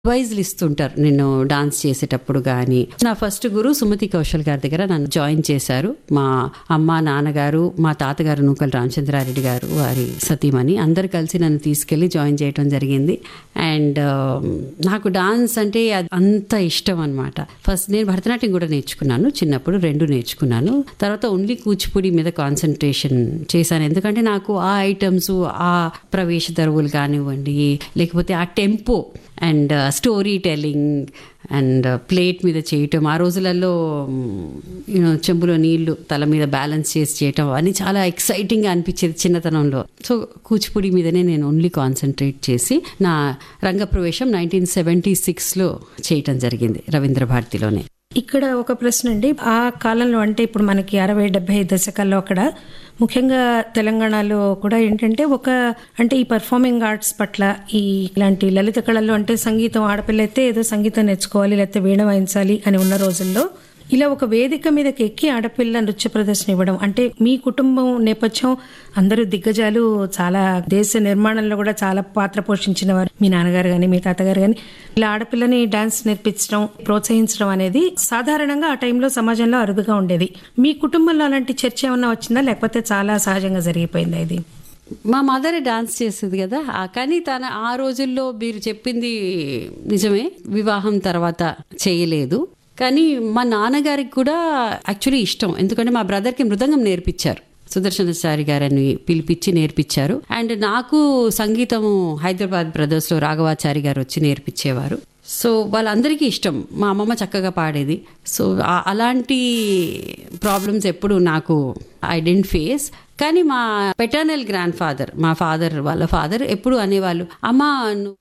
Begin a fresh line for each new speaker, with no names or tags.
అడ్వైజ్లు ఇస్తుంటారు నేను డాన్స్ చేసేటప్పుడు కానీ నా ఫస్ట్ గురు సుమతి కౌశల్ గారి దగ్గర నన్ను జాయిన్ చేశారు మా అమ్మ నాన్నగారు మా తాతగారు నూకల్ రామచంద్రారెడ్డి గారు వారి సతీమణి అందరు కలిసి నన్ను తీసుకెళ్లి జాయిన్ చేయడం జరిగింది అండ్ నాకు డాన్స్ అంటే అది అంత ఇష్టం అనమాట ఫస్ట్ నేను భరతనాట్యం కూడా నేర్చుకున్నాను చిన్నప్పుడు రెండు నేర్చుకున్నాను తర్వాత ఓన్లీ కూచిపూడి మీద కాన్సన్ట్రేషన్ చేశాను ఎందుకంటే నాకు ఆ ఐటమ్స్ ఆ ప్రవేశ దరువులు కానివ్వండి లేకపోతే ఆ tempo and storytelling and plate మీద చేయటం ఆ రోజులలో యూనో చెంబులో నీళ్లు తల మీద బ్యాలెన్స్ చేసి చేయటం అని చాలా ఎక్సైటింగ్గా అనిపించేది చిన్నతనంలో సో కూచిపూడి మీదనే నేను ఓన్లీ కాన్సన్ట్రేట్ చేసి నా రంగప్రవేశం నైన్టీన్ సెవెంటీ సిక్స్లో చేయటం జరిగింది రవీంద్ర భారతిలోనే
ఇక్కడ ఒక ప్రశ్న అండి ఆ కాలంలో అంటే ఇప్పుడు మనకి అరవై డెబ్బై దశకాల్లో అక్కడ ముఖ్యంగా తెలంగాణలో కూడా ఏంటంటే ఒక అంటే ఈ పర్ఫార్మింగ్ ఆర్ట్స్ పట్ల ఈ ఇలాంటి లలిత కళల్లో అంటే సంగీతం ఆడపిల్ల అయితే ఏదో సంగీతం నేర్చుకోవాలి లేకపోతే వీణ వాయించాలి అని ఉన్న రోజుల్లో ఇలా ఒక వేదిక మీదకి ఎక్కి ఆడపిల్ల నృత్య ప్రదర్శన ఇవ్వడం అంటే మీ కుటుంబం నేపథ్యం అందరూ దిగ్గజాలు చాలా దేశ నిర్మాణంలో కూడా చాలా పాత్ర పోషించిన వారు మీ నాన్నగారు గాని మీ తాతగారు గాని ఇలా ఆడపిల్లని డాన్స్ నేర్పించడం ప్రోత్సహించడం అనేది సాధారణంగా ఆ టైంలో సమాజంలో అరుదుగా ఉండేది మీ కుటుంబంలో అలాంటి చర్చ ఏమన్నా వచ్చిందా లేకపోతే చాలా సహజంగా జరిగిపోయిందా ఇది
మా మదర్ డాన్స్ చేసేది కదా ఆ- కానీ తన ఆ రోజుల్లో మీరు చెప్పింది నిజమే వివాహం తర్వాత చేయలేదు కానీ మా నాన్నగారికి కూడా యాక్చువల్లీ ఇష్టం ఎందుకంటే మా బ్రదర్కి మృదంగం నేర్పించారు సుదర్శనచారి గారని పిలిపించి నేర్పించారు అండ్ నాకు సంగీతము హైదరాబాద్ బ్రదర్స్ లో రాఘవాచారి గారు వచ్చి నేర్పించేవారు సో వాళ్ళందరికీ ఇష్టం మా అమ్మమ్మ చక్కగా పాడేది సో ఆ- అలాంటి ప్రాబ్లమ్స్ ఎప్పుడు నాకు ఐ డెంట్ ఫేస్ కానీ మా పెటర్నల్ గ్రాండ్ ఫాదర్ మా ఫాదర్ వాళ్ళ ఫాదర్ ఎప్పుడు అనేవాళ్ళు అమ్మా నువ్వు